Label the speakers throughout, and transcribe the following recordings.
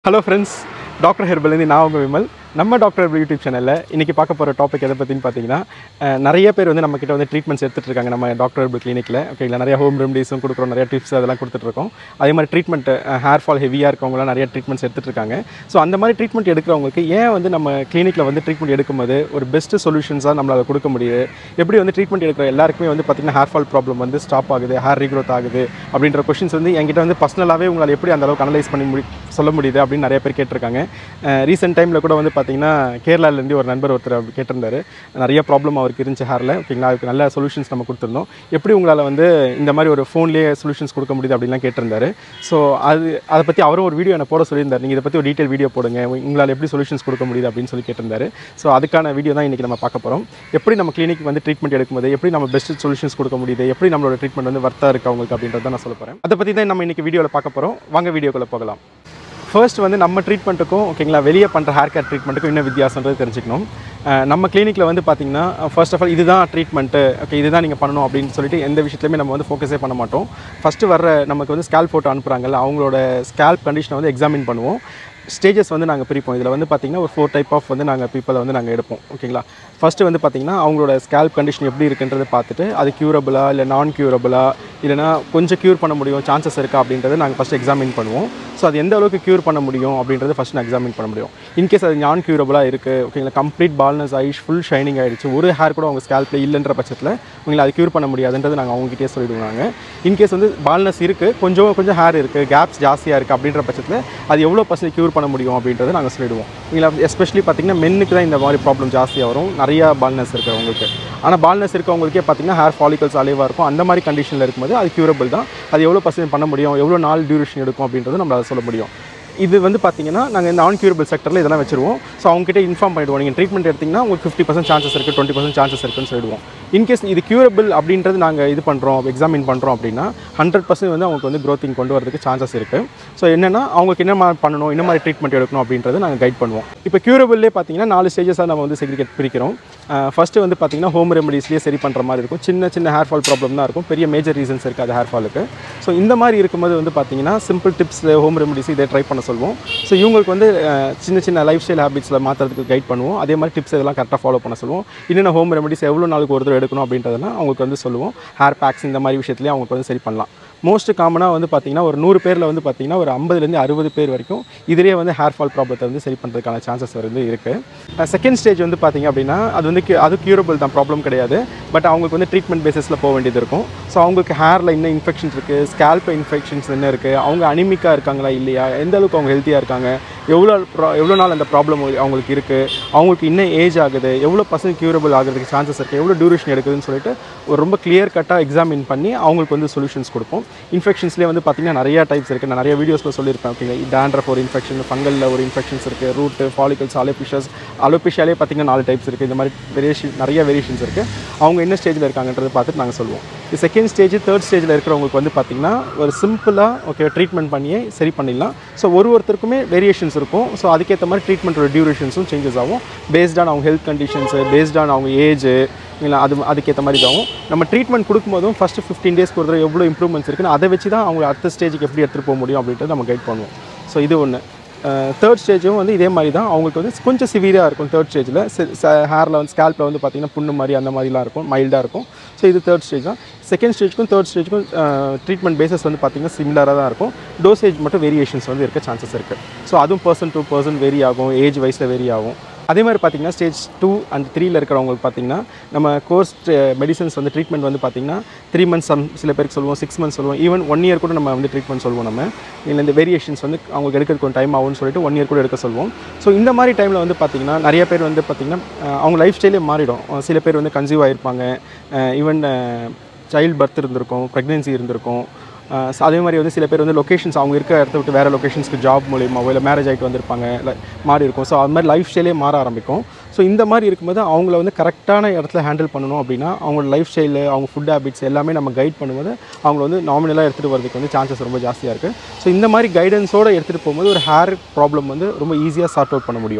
Speaker 1: hello friends doctor ஹெர்பல்லேருந்து நான் உங்கள் விமல் நம்ம டாக்டர் ஹெர்பல் யூடியூப் சேனலில் இன்றைக்கி பார்க்க போகிற டாபிக் எதை பற்றின்னு பார்த்தீங்கன்னா அஹ், நிறைய பேர் வந்து நம்மக்கிட்ட வந்து ட்ரீட்மெண்ட்ஸ் எடுத்துகிட்டு இருக்காங்க நம்ம டாக்டர் ஹெர்பல் கிளினிக்கில் ஓகேங்களா நிறைய ஹோம் ரெமடிஸும் கொடுக்குறோம் நிறைய டிப்ஸ் அதெல்லாம் கொடுத்துட்ருக்கோம் அதே மாதிரி ட்ரீட்மெண்ட் ஹேர் ஃபால் ஹெவியாக இருக்கவங்களாம் நிறைய ட்ரீட்மெண்ட்ஸ் எடுத்துகிட்டு இருக்காங்க ஸோ அந்த மாதிரி ட்ரீட்மெண்ட் எடுக்கிறவங்களுக்கு ஏன் வந்து நம்ம கிளினிக்கில் வந்து ட்ரீட்மெண்ட் எடுக்கும்போது ஒரு பெஸ்ட் சொல்யூஷன்ஸாக நம்மளால் கொடுக்க முடியுது எப்படி வந்து ட்ரீட்மெண்ட் எடுக்கிற எல்லாருக்குமே வந்து பார்த்திங்கன்னா ஹேர் ஃபால் ப்ராப்ளம் வந்து ஸ்டாப் ஆகுது ஹேர் ரீக்ரோத் ஆகுது அப்படின்ற கொஷின்ஸ் வந்து என்கிட்ட வந்து பர்சனலாகவே உங்களால் எப்படி அந்த அளவுக்கு அனலைஸ் பண்ணி முடி சொல்ல முடியுது அப்படின்னு நிறைய பேர் கேட்டிருக்காங்க ரீசெண்ட் டைமில் கூட வந்து பார்த்தீங்கன்னா கேரளாலேருந்து ஒரு நண்பர் ஒருத்தர் அப்படி கேட்டிருந்தாரு நிறைய ப்ராப்ளம் அவருக்கு இருந்துச்சு ஹேரில் ஓகேங்களா அதுக்கு நல்ல சொல்யூஷன்ஸ் நம்ம கொடுத்துருந்தோம் எப்படி உங்களால் வந்து இந்த மாதிரி ஒரு ஃபோன்லேயே சொல்யூஷன்ஸ் கொடுக்க முடியுது அப்படின்லாம் கேட்டிருந்தாரு ஸோ அது அதை பற்றி அவரும் ஒரு வீடியோ எனக்கு போட சொல்லியிருந்தார் நீங்கள் இதை பற்றி ஒரு டீட்டெயில் வீடியோ போடுங்க உங்களால் எப்படி சொல்யூஷன்ஸ் கொடுக்க முடியுது அப்படின்னு சொல்லி கேட்டிருந்தாரு ஸோ அதுக்கான வீடியோ தான் இன்றைக்கி நம்ம பார்க்க போகிறோம் எப்படி நம்ம கிளினிக் வந்து ட்ரீட்மெண்ட் எடுக்கும்போது எப்படி நம்ம பெஸ்ட் சொல்யூஷன்ஸ் கொடுக்க முடியுது எப்படி நம்மளோட ட்ரீட்மெண்ட் வந்து வர்த்தா இருக்கு அவங்களுக்கு அப்படின்றத நான் சொல்ல போகிறேன் அதை பற்றி தான் நம்ம இன்றைக்கி வீடியோவில் பார்க்க போகிறோம் வாங்க வீடியோக்குள்ளே போகலாம் ஃபர்ஸ்ட் வந்து நம்ம ட்ரீட்மெண்ட்டுக்கும் ஓகேங்களா வெளியே பண்ணுற ஹேர் கேர் ட்ரீட்மெண்ட்டுக்கும் என்ன வித்தியாசன்றது தெரிஞ்சுக்கணும் அஹ் நம்ம கிளினிக்கில் வந்து பார்த்தீங்கன்னா ஃபர்ஸ்ட் ஆஃப் ஆல் இதுதான் ட்ரீட்மெண்ட்டு ஓகே இதுதான் நீங்கள் பண்ணணும் அப்படின்னு சொல்லிட்டு எந்த விஷயத்துலையுமே நம்ம வந்து ஃபோக்கஸே பண்ண மாட்டோம் ஃபஸ்ட்டு வர்ற நமக்கு வந்து ஸ்கேல் ஃபோட்டோ அனுப்புகிறாங்கல்ல அவங்களோட ஸ்கேல்ப் கண்டிஷனை வந்து எக்ஸாமின் பண்ணுவோம் ஸ்டேஜஸ் வந்து நாங்கள் பிரிப்போம் இதில் வந்து பார்த்தீங்கன்னா ஒரு ஃபோர் டைப் ஆஃப் வந்து நாங்கள் பீப்பிளை வந்து நாங்கள் எடுப்போம் ஓகேங்களா ஃபஸ்ட்டு வந்து பார்த்தீங்கன்னா அவங்களோட ஸ்கேல்ப் கண்டிஷன் எப்படி இருக்குன்றதை பார்த்துட்டு அது க்யூரபிளா இல்லை நான் க்யூரபிளா இல்லைனா கொஞ்சம் க்யூர் பண்ண முடியும் சான்சஸ் இருக்கா அப்படின்றத நாங்கள் ஃபஸ்ட் எக்ஸாமின் பண்ணுவோம் ஸோ அது எந்த அளவுக்கு க்யூர் பண்ண முடியும் அப்படின்றத ஃபஸ்ட் நான் எக்ஸாமின் பண்ண முடியும் இன்கேஸ் அது நான் க்யூரபிளாக இருக்குது ஓகேங்களா கம்ப்ளீட் பால்னஸ் ஆயிடுச்சு ஃபுல் ஷைனிங் ஆயிடுச்சு ஒரு ஹேர் கூட அவங்க ஸ்கேல்ப்பில் இல்லைன்ற பட்சத்தில் உங்களை அது க்யூர் பண்ண முடியாதுன்றது நாங்கள் அவங்ககிட்டயே சொல்லிடுவாங்க இன்கேஸ் வந்து பால்னஸ் இருக்குது கொஞ்சம் கொஞ்சம் ஹேர் இருக்குது கேப்ஸ் ஜாஸ்தியாக இருக்குது அப்படின்ற பட்சத்தில் அது எவ்வளோ பர்சன்ட் க்யூர் பண்ண முடியும் அப்படின்றத நாங்கள் சொல்லிடுவோம் நீங்களா எஸ்பெஷலி பார்த்தீங்கன்னா மென்னுக்கு தான் இந்த மாதிரி ப்ராப்ளம் ஜாஸ்தியாக வரும் நிறையா பால்னஸ் இருக்கிறவங்களுக்கு ஆனால் பால்னஸ் இருக்கவங்களுக்கே பார்த்தீங்கன்னா ஹேர் ஃபாலிகல்ஸ் அலைவாக இருக்கும் அந்த மாதிரி கண்டிஷனில் இருக்கும்போது அது க்யூரபிள் தான் அது எவ்வளோ பர்சன்ட் பண்ண முடியும் எவ்வளோ நாள் டியூரேஷன் எடுக்கும் அப்படின்றது நம்மளால் சொல்ல முடியும் இது வந்து பார்த்தீங்கன்னா நாங்கள் இந்த நான் கியூரபிள் செக்டரில் இதெல்லாம் வச்சிருவோம் ஸோ அவங்ககிட்ட இன்ஃபார்ம் பண்ணிடுவோம் நீங்கள் ட்ரீட்மெண்ட் எடுத்திங்கன்னா உங்களுக்கு ஃபிஃப்டி பர்சன்ட் சான்சஸ் இருக்குது டுவெண்ட்டி பர்சன்ட் சான்சஸ் இருக்குன்னு சொல்லிடுவோம் இன்கேஸ் இது கியூரபிள் அப்படின்றது நாங்கள் இது பண்ணுறோம் எக்ஸாமின் பண்ணுறோம் அப்படின்னா ஹண்ட்ரட் பர்சன்ட் வந்து அவங்களுக்கு வந்து க்ரோத்திங் கொண்டு வரதுக்கு சான்சஸ் இருக்குது ஸோ என்னென்னா அவங்களுக்கு என்ன மாதிரி பண்ணணும் என்ன மாதிரி ட்ரீட்மெண்ட் எடுக்கணும் அப்படின்றத நாங்கள் கைட் பண்ணுவோம் இப்போ கியூரபிள்லேயே பார்த்தீங்கன்னா நாலு ஸ்டேஜஸாக நம்ம வந்து செக்ரிகேட் பிரிக்கிறோம் ஃபஸ்ட்டு வந்து பார்த்தீங்கன்னா ஹோம் ரெமடிஸ்லேயே சரி பண்ணுற மாதிரி இருக்கும் சின்ன சின்ன ஹேர் ஃபால் ப்ராப்ளம் தான் இருக்கும் பெரிய மேஜர் ரீசன்ஸ் இருக்காது ஹேர் ஃபாலுக்கு ஸோ இந்த மாதிரி இருக்கும்போது வந்து பார்த்தீங்கன்னா சிம்பிள் டிப்ஸ் ஹோம் ரெமடிஸ் இதை ட்ரை பண்ண சொல்லுவோம் ஸோ இவங்களுக்கு வந்து அஹ், சின்ன சின்ன லைஃப் ஸ்டைல் ஹேபிட்ஸில் மாற்றுறதுக்கு கைட் பண்ணுவோம் அதே மாதிரி டிப்ஸ் இதெல்லாம் கரெக்டாக ஃபாலோ பண்ண சொல்லுவோம் என்னென்ன ஹோம் ரெமடிஸ் எவ்வளோ நாளுக்கு ஒரு தடவை எடுக்கணும் அப்படின்றதெல்லாம் அவங்களுக்கு வந்து சொல்லுவோம் ஹேர் பேக்ஸ் இந்த மாதிரி விஷயத்துலேயே அவங்களுக்கு வந்து சரி பண்ணலாம் மோஸ்ட் காமனாக வந்து பார்த்தீங்கன்னா ஒரு நூறு பேரில் வந்து பார்த்தீங்கன்னா ஒரு ஐம்பதுலேருந்து அறுபது பேர் வரைக்கும் இதிலே வந்து ஹேர் ஃபால் ப்ராப்ளத்தை வந்து சரி பண்ணுறதுக்கான சான்சஸ் வந்து இருக்குது செகண்ட் ஸ்டேஜ் வந்து பார்த்தீங்க அப்படின்னா அது வந்து cu- அது க்யூரபிள் தான் ப்ராப்ளம் கிடையாது பட் அவங்களுக்கு வந்து ட்ரீட்மெண்ட் பேசிஸில் போக வேண்டியது இருக்கும் ஸோ அவங்களுக்கு ஹேரில் என்ன இன்ஃபெக்ஷன்ஸ் இருக்குது ஸ்கேல்ப் இன்ஃபெக்ஷன்ஸ் என்ன இருக்குது அவங்க அனிமிக்காக இருக்காங்களா இல்லையா எந்த அளவுக்கு அவங்க ஹெல்த்தியாக இருக்காங்க எவ்வளோ ப்ரா- எவ்வளோ நாள் அந்த ப்ராப்ளம் அவங்களுக்கு இருக்குது அவங்களுக்கு இன்னும் ஏஜ் ஆகுது எவ்வளோ பர்சன்ட் க்யூரபிள் ஆகிறதுக்கு சான்சஸ் இருக்குது எவ்வளோ டியூரேஷன் எடுக்குதுன்னு சொல்லிட்டு ஒரு ரொம்ப கிளியர் கட்டாக எக்ஸாமின் பண்ணி அவங்களுக்கு வந்து சொல்யூஷன்ஸ் கொடுப்போம் இன்ஃபெக்ஷன்ஸ்லேயே வந்து பார்த்தீங்கன்னா நிறைய டைப்ஸ் இருக்குது நான் நிறைய வீடியோஸில் சொல்லியிருப்பேன் ஓகேங்க டேண்ட்ரஃப் ஒரு இன்ஃபெக்ஷன் ஃபங்கலில் ஒரு இன்ஃபெக்ஷன்ஸ் இருக்குது ரூட்டு ஃபாலிகல்ஸ் அலோபிஷஸ் அலோபிஷியாலே பார்த்தீங்கன்னா நாலு டைப்ஸ் இருக்குது இந்த மாதிரி வேரியேஷன் நிறைய வேரியேஷன்ஸ் இருக்குது அவங்க என்ன ஸ்டேஜில் இருக்காங்கன்றதை பார்த்துட்டு நாங்கள் சொல்லுவோம் இது செகண்ட் ஸ்டேஜ் தேர்ட் ஸ்டேஜில் இருக்கிறவங்களுக்கு வந்து பார்த்திங்கன்னா ஒரு சிம்பிளாக ஓகே ட்ரீட்மெண்ட் பண்ணியே சரி பண்ணிடலாம் ஸோ ஒரு ஒருத்தருக்குமே வேரியேஷன்ஸ் இருக்கும் ஸோ அதுக்கேற்ற மாதிரி ட்ரீட்மெண்ட்டோட டியூரேஷன்ஸும் சேஞ்சஸ் ஆகும் பேஸ்டான அவங்க ஹெல்த் கண்டிஷன்ஸு பேஸ்டான அவங்க ஏஜ் இல்லை அது அதுக்கேற்ற மாதிரி இதாகும் நம்ம ட்ரீட்மெண்ட் கொடுக்கும்போதும் ஃபஸ்ட்டு ஃபிஃப்டீன் டேஸ்க்கு ஒரு தடவை எவ்வளோ இம்ப்ரூவ்மெண்ட்ஸ் இருக்குன்னு அதை வச்சு தான் அவங்க அடுத்த ஸ்டேஜுக்கு எப்படி எடுத்துகிட்டு போக முடியும் அப்படின்றத நம்ம கைட் பண்ணுவோம் ஸோ இது ஒன்று தேர்ட் ஸ்டேஜும் வந்து இதே மாதிரி தான் அவங்களுக்கு வந்து கொஞ்சம் சிவியராக இருக்கும் தேர்ட் ஸ்டேஜில் ஹேரில் வந்து ஸ்கேல்பில் வந்து பார்த்திங்கன்னா புண்ணு மாதிரி அந்த மாதிரிலாம் இருக்கும் மைல்டாக இருக்கும் ஸோ இது தேர்ட் ஸ்டேஜ் தான் செகண்ட் ஸ்டேஜ்க்கும் தேர்ட் ஸ்டேஜ்க்கும் ட்ரீட்மெண்ட் பேசஸ் வந்து பார்த்திங்கன்னா சிமிலராக தான் இருக்கும் டோசேஜ் மட்டும் வேரியேஷன்ஸ் வந்து இருக்க சான்சஸ் இருக்குது ஸோ அதுவும் பர்சன் டு பர்சன் வேரி ஆகும் ஏஜ் வைஸில் வேரி ஆகும் அதே மாதிரி பார்த்தீங்கன்னா ஸ்டேஜ் டூ அண்ட் த்ரீல இருக்கிறவங்களுக்கு பார்த்தீங்கன்னா நம்ம கோர்ஸ் மெடிசன்ஸ் வந்து ட்ரீட்மெண்ட் வந்து பார்த்தீங்கன்னா த்ரீ மந்த்ஸ் சம் சில பேருக்கு சொல்லுவோம் சிக்ஸ் மந்த்ஸ் சொல்லுவோம் ஈவன் ஒன் இயர் கூட நம்ம வந்து ட்ரீட்மெண்ட் சொல்லுவோம் நம்ம இல்லை இந்த வேரியேஷன்ஸ் வந்து அவங்களுக்கு எடுக்கிறதுக்கு கொஞ்சம் டைம் ஆகும்னு சொல்லிட்டு ஒன் இயர் கூட எடுக்க சொல்லுவோம் ஸோ இந்த மாதிரி டைமில் வந்து பார்த்தீங்கன்னா நிறைய பேர் வந்து பார்த்தீங்கன்னா அஹ், அவங்க லைஃப் ஸ்டைலே மாறிடும் அஹ், சில பேர் வந்து கன்சீவ் ஆகிருப்பாங்க ஈவன் சைல்டு பர்த் இருந்திருக்கும் ப்ரெக்னென்சி இருந்திருக்கும் அஹ் so அதே மாதிரி வந்து சில பேர் வந்து லொக்கேஷன்ஸ் அவங்க இருக்க இடத்த விட்டு வேறு லொக்கேஷன்ஸ்க்கு ஜாப் மூலியமாவோ இல்லை மேரேஜ் ஆகிட்டு வந்திருப்பாங்க இல்லை மாறி இருக்கும் ஸோ அது மாதிரி லைஃப் ஸ்டைலே மாற ஆரம்பிக்கும் ஸோ இந்த மாதிரி இருக்கும்போது அவங்கள வந்து கரெக்டான இடத்துல ஹேண்டில் பண்ணணும் அப்படின்னா அவங்களோட லைஃப் ஸ்டைலு அவங்க ஃபுட் ஹேபிட்ஸ் எல்லாமே நம்ம கைட் பண்ணும்போது அவங்கள வந்து நாமினலாக எடுத்துகிட்டு வரதுக்கு வந்து சான்சஸ் ரொம்ப ஜாஸ்தியாக இருக்குது ஸோ இந்த மாதிரி கைடன்ஸோடு எடுத்துகிட்டு போகும்போது ஒரு ஹேர் ப்ராப்ளம் வந்து ரொம்ப ஈஸியாக சார்ட் அவுட் பண்ண முடியும்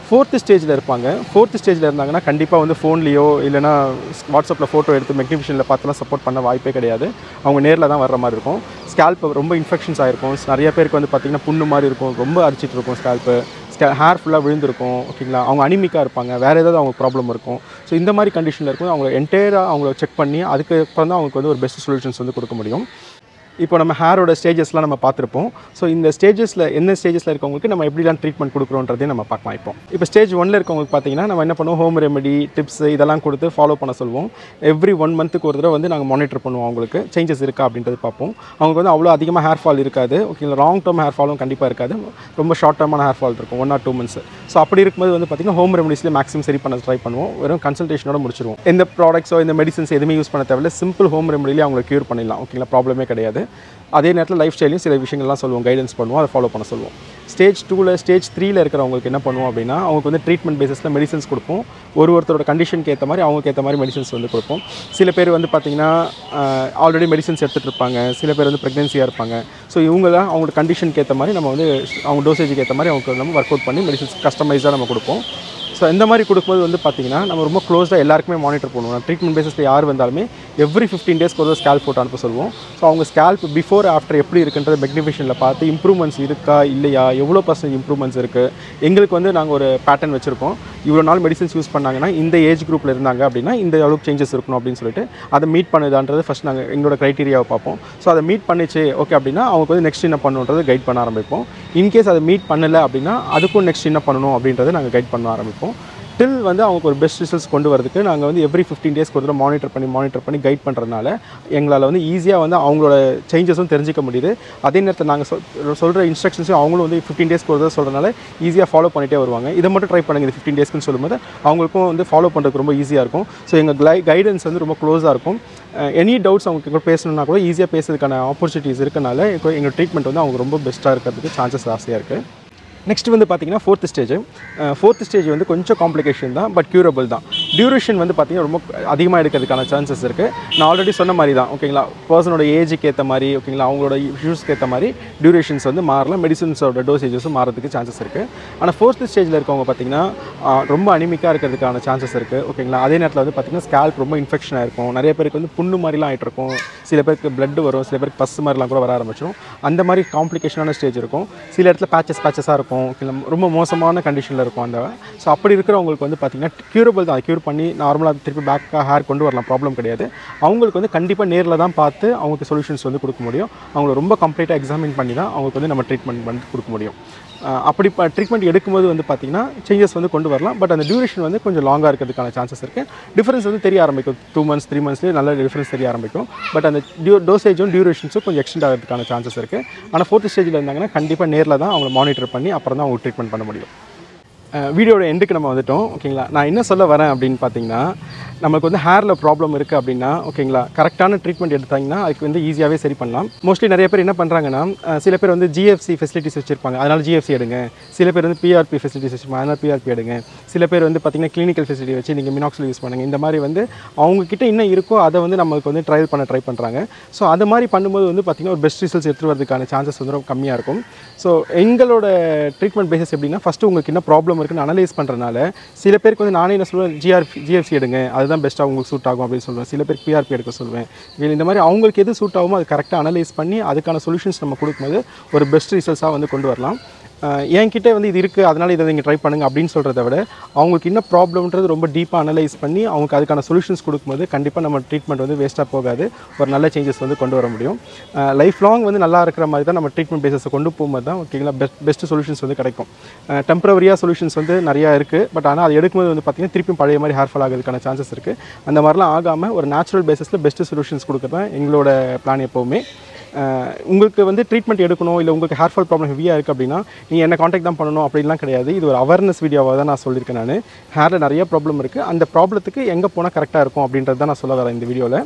Speaker 1: ஃபோர்த்து ஸ்டேஜில் இருப்பாங்க ஃபோர்த்து ஸ்டேஜில் இருந்தாங்கன்னா கண்டிப்பாக வந்து ஃபோன்லேயோ இல்லைனா வாட்ஸ்அப்பில் ஃபோட்டோ எடுத்து மெக்னிஃபிஷனில் பார்த்துலாம் சப்போர்ட் பண்ண வாய்ப்பே கிடையாது அவங்க நேரில் தான் வர்ற மாதிரி இருக்கும் ஸ்கேல்ப் ரொம்ப இன்ஃபெக்ஷன்ஸ் ஆகிருக்கும் நிறைய பேருக்கு வந்து பார்த்திங்கன்னா புண்ணு மாதிரி இருக்கும் ரொம்ப அரிச்சிட்டு இருக்கும் ஸ்கேல்ப்பு ஸ்கே ஹேர் ஃபுல்லாக விழுந்திருக்கும் ஓகேங்களா அவங்க அனிமிக்காக இருப்பாங்க வேறு ஏதாவது அவங்க ப்ராப்ளம் இருக்கும் ஸோ இந்த மாதிரி கண்டிஷனில் இருக்கும் அவங்க என்டையராக அவங்கள செக் பண்ணி அதுக்கு அப்புறம் தான் அவங்களுக்கு வந்து ஒரு பெஸ்ட் சொல்யூஷன்ஸ் வந்து கொடுக்க முடியும் இப்போ நம்ம ஹேரோட ஸ்டேஜஸ்லாம் நம்ம பார்த்துருப்போம் ஸோ இந்த ஸ்டேஜஸில் என்ன ஸ்டேஜஸில் இருக்கவங்களுக்கு நம்ம எப்படிலாம் ட்ரீட்மெண்ட் கொடுக்குறோன்றதையும் நம்ம பார்க்கலாம் இப்போ இப்போ ஸ்டேஜ் ஒன்ல இருக்கவங்களுக்கு பார்த்தீங்கன்னா நம்ம என்ன பண்ணுவோம் ஹோம் ரெமெடி டிப்ஸ் இதெல்லாம் கொடுத்து ஃபாலோ பண்ண சொல்லுவோம் எவ்ரி ஒன் மந்த்துக்கு ஒரு தடவை வந்து நாங்கள் மானிட்டர் பண்ணுவோம் அவங்களுக்கு சேஞ்சஸ் இருக்கா அப்படின்றது பார்ப்போம் அவங்களுக்கு வந்து அவ்வளோ அதிகமாக ஹேர் ஃபால் இருக்காது ஓகேங்களா லாங் டேர்ம் ஹேர் ஃபாலும் கண்டிப்பாக இருக்காது ரொம்ப ஷார்ட் டேர்மான ஹேர் ஃபால் இருக்கும் one or two months so அப்படி இருக்கும்போது வந்து பார்த்திங்கன்னா ஹோம் ரெமடிஸ்லேயே மேக்ஸிமம் சரி பண்ண ட்ரை பண்ணுவோம் வெறும் கன்சல்டேஷனோட முடிச்சிருவோம் எந்த ப்ராடக்ட்ஸோ இந்த மெடிசன்ஸ் எதுவுமே யூஸ் பண்ண தேவையில்ல சிம்பிள் ஹோம் ரெமடிலேயே அவங்களை க்யூர் பண்ணிடலாம் ஓகேங்களா ப்ராப்ளமே கிடையாது அதே நேரத்தில் லைஃப் ஸ்டைலையும் சில விஷயங்கள்லாம் சொல்லுவோம் கைடன்ஸ் பண்ணுவோம் அதை ஃபாலோ பண்ண சொல்லுவோம் ஸ்டேஜ் டூவில் ஸ்டேஜ் த்ரீல இருக்கிறவங்களுக்கு என்ன பண்ணுவோம் அப்படின்னா அவங்களுக்கு வந்து ட்ரீட்மெண்ட் பேசிஸில் மெடிசன்ஸ் கொடுப்போம் ஒரு ஒருத்தரோட கண்டிஷனுக்கு ஏற்ற மாதிரி அவங்களுக்கு ஏற்ற மாதிரி மெடிசன்ஸ் வந்து கொடுப்போம் சில பேர் வந்து பார்த்திங்கன்னா ஆல்ரெடி மெடிசன்ஸ் எடுத்துகிட்டு இருப்பாங்க சில பேர் வந்து ப்ரெக்னென்சியாக இருப்பாங்க ஸோ இவங்க தான் அவங்களோட கண்டிஷனுக்கு ஏற்ற மாதிரி நம்ம வந்து அவங்க டோசேஜுக்கு ஏற்ற மாதிரி அவங்களுக்கு நம்ம ஒர்க் அவுட் பண்ணி மெடிசன்ஸ் கஸ்டமைஸாக நம்ம கொடுப்போம் ஸோ இந்த மாதிரி கொடுக்கும்போது வந்து பார்த்திங்கன்னா நம்ம ரொம்ப க்ளோஸ்டாக எல்லாருக்குமே மானிட்டர் பண்ணுவோம் ட்ரீட்மெண்ட் பேசிஸில் யார் வந்தாலுமே எவ்ரி ஃபிஃப்டீன் டேஸ்க்கு ஒரு ஸ்கேல்ப் போட்டு அனுப்ப சொல்லுவோம் ஸோ அவங்க ஸ்கேல்ப் பிஃபோர் ஆஃப்டர் எப்படி இருக்குன்றது மெக்னிஃபிஷனில் பார்த்து இம்ப்ரூவ்மெண்ட்ஸ் இருக்கா இல்லையா எவ்வளோ பர்சன்ட் இம்ப்ரூவ்மெண்ட்ஸ் இருக்குது எங்களுக்கு வந்து நாங்கள் ஒரு பேட்டர்ன் வச்சுருக்கோம் இவ்வளோ நாள் மெடிசன்ஸ் யூஸ் பண்ணாங்கன்னா இந்த ஏஜ் குரூப்பில் இருந்தாங்க அப்படின்னா இந்த அளவுக்கு சேஞ்சஸ் இருக்கணும் அப்படின்னு சொல்லிட்டு அதை மீட் பண்ணுதான்றது ஃபஸ்ட் நாங்கள் எங்களோட க்ரைட்டீரியாவை பார்ப்போம் ஸோ அதை மீட் பண்ணிச்சு ஓகே அப்படின்னா அவங்க வந்து நெக்ஸ்ட் என்ன பண்ணணுன்றது கைட் பண்ண ஆரம்பிப்போம் இன்கேஸ் அதை மீட் பண்ணலை அப்படின்னா அதுக்கும் நெக்ஸ்ட் என்ன பண்ணணும் அப்படின்றத நாங்கள் கைட் பண்ண ஆரம்பிப்போம் டில் வந்து அவங்களுக்கு ஒரு பெஸ்ட் ரிசல்ட்ஸ் கொண்டு வரதுக்கு நாங்கள் வந்து எவ்ரி ஃபிஃப்டீன் டேஸ்க்கு ஒரு தடவை மானிட்டர் பண்ணி மானிட்டர் பண்ணி கைட் பண்ணுறதுனால எங்களால் வந்து ஈஸியாக வந்து அவங்களோட சேஞ்சஸும் தெரிஞ்சிக்க முடியுது அதே நேரத்தில் நாங்கள் சொல் சொல்கிற இன்ஸ்ட்ரக்ஷன்ஸும் அவங்களும் வந்து ஃபிஃப்டீன் டேஸ்க்கு ஒரு தடவை சொல்கிறனால ஈஸியாக ஃபாலோ பண்ணிகிட்டே வருவாங்க இதை மட்டும் ட்ரை பண்ணுங்க இது ஃபிஃப்டீன் டேஸ்க்குன்னு சொல்லும்போது அவங்களுக்கும் வந்து ஃபாலோ பண்ணுறதுக்கு ரொம்ப ஈஸியாக இருக்கும் ஸோ எங்கள் க்ளை கைடன்ஸ் வந்து ரொம்ப க்ளோஸாக இருக்கும் எனி டவுட்ஸ் அவங்க கூட பேசணுன்னா கூட ஈஸியாக பேசுறதுக்கான ஆப்பர்ச்சுனிட்டிஸ் இருக்கனால இப்போ எங்கள் ட்ரீட்மெண்ட் வந்து அவங்க ரொம்ப பெஸ்ட்டாக இருக்கிறதுக்கு சான்சஸ் ஜாஸ்தியாக இருக்குது நெக்ஸ்ட் வந்து பார்த்தீங்கன்னா ஃபோர்த் ஸ்டேஜ் ஃபோர்த் ஸ்டேஜ் வந்து கொஞ்சம் காம்ப்ளிகேஷன் தான் பட் க்யூரபிள் தான் டியூரேஷன் வந்து பார்த்தீங்கன்னா ரொம்ப அதிகமாக எடுக்கிறதுக்கான சான்சஸ் இருக்குது நான் ஆல்ரெடி சொன்ன மாதிரி தான் ஓகேங்களா பர்சனோட ஏஜுக்கு ஏற்ற மாதிரி ஓகேங்களா அவங்களோட இஷ்யூஸ்க்கு ஏற்ற மாதிரி டியூரேஷன்ஸ் வந்து மாறலாம் மெடிசன்ஸோட டோசேஜஸும் மாறதுக்கு சான்சஸ் இருக்குது ஆனால் ஃபோர்த் ஸ்டேஜில் இருக்கவங்க பார்த்தீங்கன்னா ஆஹ், ரொம்ப அனிமிக்காக இருக்கிறதுக்கான சான்சஸ் இருக்குது ஓகேங்களா அதே நேரத்தில் வந்து பார்த்தீங்கன்னா ஸ்கேல்ப் ரொம்ப இன்ஃபெக்ஷனாக இருக்கும் நிறைய பேருக்கு வந்து புண்ணு மாதிரிலாம் ஆகிட்டு இருக்கும் சில பேருக்கு பிளட் வரும் சில பேருக்கு பஸ் மாதிரிலாம் கூட வர ஆரம்பிச்சிடும் அந்த மாதிரி காம்ப்ளிகேஷனான ஸ்டேஜ் இருக்கும் சில இடத்துல பேச்சஸ் பேச்சஸாக இருக்கும் இல்லை ரொம்ப மோசமான கண்டிஷனில் இருக்கும் அந்த ஸோ அப்படி இருக்கிறவங்களுக்கு வந்து பார்த்திங்கன்னா க்யூரபிள் தான் க்யூர் பண்ணி நார்மலாக திருப்பி பேக்காக ஹேர் கொண்டு வரலாம் ப்ராப்ளம் கிடையாது அவங்களுக்கு வந்து கண்டிப்பாக நேரில் தான் பார்த்து அவங்களுக்கு சொல்யூஷன்ஸ் வந்து கொடுக்க முடியும் அவங்கள ரொம்ப கம்ப்ளீட்டாக எக்ஸாமின் பண்ணி தான் அவங்களுக்கு வந்து நம்ம ட்ரீட்மெண்ட் வந்து கொடுக்க முடியும் அஹ் அப்படி ட்ரீட்மெண்ட் எடுக்கும்போது வந்து பார்த்திங்கன்னா சேஞ்சஸ் வந்து கொண்டு வரலாம் பட் அந்த டியூரேஷன் வந்து கொஞ்சம் லாங்காக இருக்கிறதுக்கான சான்சஸ் இருக்குது டிஃபரன்ஸ் வந்து தெரிய ஆரம்பிக்கும் டூ மந்த்ஸ் த்ரீ மந்த்ஸ்லேயே நல்ல டிஃபரன்ஸ் தெரிய ஆரம்பிக்கும் பட் அந்த டியூ டோசேஜும் டியூரேஷன்ஸும் கொஞ்சம் எக்ஸ்டெண்ட் ஆகிறதுக்கான சான்சஸ் இருக்குது ஆனால் ஃபோர்த் ஸ்டேஜில் இருந்தாங்கன்னா கண்டிப்பாக நேரில் தான் அவங்களை மானிட்டர் பண்ணி அப்புறம் தான் அவங்க ட்ரீட்மெண்ட் பண்ண முடியும் வீடியோட எண்டுக்கு நம்ம வந்துட்டோம் ஓகேங்களா நான் என்ன சொல்ல வரேன் அப்படின்னு பார்த்தீங்கன்னா நமக்கு வந்து ஹேரில் ப்ராப்ளம் இருக்குது அப்படின்னா ஓகேங்களா கரெக்டான ட்ரீட்மெண்ட் எடுத்தாங்கன்னா அதுக்கு வந்து ஈஸியாகவே சரி பண்ணலாம் மோஸ்ட்லி நிறைய பேர் என்ன பண்ணுறாங்கன்னா அஹ், சில பேர் வந்து ஜிஎஃப்சி ஃபெசிலிட்டிஸ் வச்சுருப்பாங்க அதனால் ஜிஎஃப்சி எடுங்க சில பேர் வந்து பிஆர்பி ஃபெசிலிட்டிஸ் வச்சுருப்பாங்க அதனால் பிஆர்பி எடுங்க சில பேர் வந்து பார்த்தீங்கன்னா கிளினிக்கல் ஃபெசிலிட்டி வச்சு நீங்கள் மினாக்சில் யூஸ் பண்ணுங்கள் இந்த மாதிரி வந்து அவங்கக்கிட்ட என்ன இருக்கோ அதை வந்து நமக்கு வந்து ட்ரையல் பண்ண ட்ரை பண்ணுறாங்க ஸோ அது மாதிரி பண்ணும்போது வந்து பார்த்திங்கன்னா ஒரு பெஸ்ட் ரிசல்ட்ஸ் எடுத்துகிட்டு வரதுக்கான சான்சஸ் வந்து ரொம்ப கம்மியாக இருக்கும் ஸோ எங்களோட ட்ரீட்மெண்ட் பேசிஸ் எப்படின்னா ஃபஸ்ட்டு உங்களுக்கு என்ன ப்ராப்ளம் இருக்குன்னு அனலைஸ் பண்ணுறதுனால சில பேருக்கு வந்து நானே என்ன சொல்லுவேன் ஜிஆர்பி ஜிஎஃப்சி எடுங்க அதுதான் பெஸ்ட்டாக உங்களுக்கு சூட் ஆகும் அப்படின்னு சொல்லுவேன் சில பேருக்கு பிஆர்பி எடுக்க சொல்லுவேன் இல்லை இந்த மாதிரி அவங்களுக்கு எது சூட் ஆகுமோ அது கரெக்டாக அனலைஸ் பண்ணி அதுக்கான சொல்யூஷன்ஸ் நம்ம கொடுக்கும்போது ஒரு பெஸ்ட் ரிசல்ட்ஸாக வந்து கொண்டு வரலாம் அஹ் என்கிட்ட வந்து இது இருக்குது அதனால் இதை நீங்கள் ட்ரை பண்ணுங்கள் அப்படின்னு சொல்கிறத விட அவங்களுக்கு என்ன ப்ராப்ளம்ன்றது ரொம்ப டீப்பாக அனலைஸ் பண்ணி அவங்களுக்கு அதுக்கான சொல்யூஷன்ஸ் கொடுக்கும்போது கண்டிப்பாக நம்ம ட்ரீட்மெண்ட் வந்து வேஸ்ட்டாக போகாது ஒரு நல்ல சேஞ்சஸ் வந்து கொண்டு வர முடியும் லைஃப் லாங் வந்து நல்லா இருக்கிற மாதிரி தான் நம்ம ட்ரீட்மெண்ட் பேஸஸை கொண்டு போகும்போது தான் ஓகேங்களா பெஸ்ட் பெஸ்ட் சொல்யூஷன்ஸ் வந்து கிடைக்கும் டெம்பரவரியாக சொல்யூஷன்ஸ் வந்து நிறையா இருக்குது பட் ஆனால் அது எடுக்கும்போது வந்து பார்த்திங்கன்னா திருப்பியும் பழைய மாதிரி ஹேர் ஃபால் ஆகிறதுக்கான சான்சஸ் இருக்குது அந்த மாதிரிலாம் ஆகாமல் ஒரு நேச்சுரல் பேசிஸில் பெஸ்ட் சொல்யூஷன்ஸ் கொடுக்க தான் எங்களோட பிளான் எப்போவுமே அஹ் உங்களுக்கு வந்து ட்ரீட்மெண்ட் எடுக்கணும் இல்லை உங்களுக்கு ஹேர் ஃபால் ப்ராப்ளம் ஹெவியாக இருக்குது அப்படின்னா நீங்கள் என்ன காண்டாக்ட் தான் பண்ணணும் அப்படின்லாம் கிடையாது இது ஒரு அவேர்னஸ் வீடியோவாக தான் நான் சொல்லியிருக்கேன் நான் ஹேரில் நிறைய ப்ராப்ளம் இருக்குது அந்த ப்ராப்ளத்துக்கு எங்கே போனால் கரெக்டாக இருக்கும் அப்படின்றது தான் நான் சொல்ல வரேன் இந்த வீடியோவில்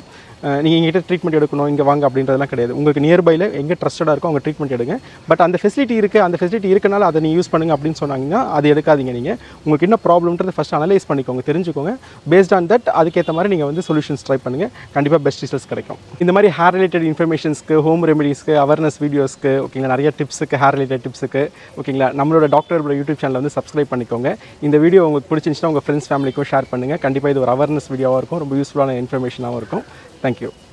Speaker 1: நீங்கள் எங்கிட்ட ட்ரீட்மெண்ட் எடுக்கணும் இங்கே வாங்க அப்படின்றதெல்லாம் கிடையாது உங்களுக்கு நியர்பையில் எங்கே ட்ரஸ்டடாக இருக்கோ அவங்க ட்ரீட்மெண்ட் எடுங்க பட் அந்த ஃபெசிலிட்டி இருக்குது அந்த ஃபெசிலிட்டி இருக்கனால அதை நீங்கள் யூஸ் பண்ணுங்க அப்படின்னு சொன்னாங்கன்னா அது எடுக்காதீங்க நீங்கள் உங்களுக்கு என்ன ப்ராப்ளம்ன்றது ஃபஸ்ட் அனலைஸ் பண்ணிக்கோங்க தெரிஞ்சுக்கோங்க பேஸ்ட் ஆன் தட் அதுக்கேற்ற மாதிரி நீங்கள் வந்து சொல்யூஷன்ஸ் ட்ரை பண்ணுங்கள் கண்டிப்பாக பெஸ்ட் ரிசல்ட்ஸ் கிடைக்கும் இந்த மாதிரி ஹேர் ரிலேட்டட் இன்ஃபர்மேஷன்ஸ்க்கு ஹோம் ரெமெடிஸ்க்கு அவேர்னஸ் வீடியோஸ்க்கு ஓகேங்களா நிறைய டிப்ஸுக்கு ஹேர் ரிலேட்டட் டிப்ஸுக்கு ஓகேங்களா நம்மளோட டாக்டர் யூடியூப் சேனலை வந்து சப்ஸ்கிரைப் பண்ணிக்கோங்க இந்த வீடியோ உங்களுக்கு பிடிச்சிருந்துச்சுன்னா உங்கள் ஃப்ரெண்ட்ஸ் ஃபேமிலிக்கும் ஷேர் பண்ணுங்கள் கண்டிப்பாக இது ஒரு அவேர்னஸ் வீடியோவாக இருக்கும் ரொம்ப யூஸ்ஃபுல்லான இன்ஃபர்மேஷனாகவும் இருக்கும் தேங்க்யூ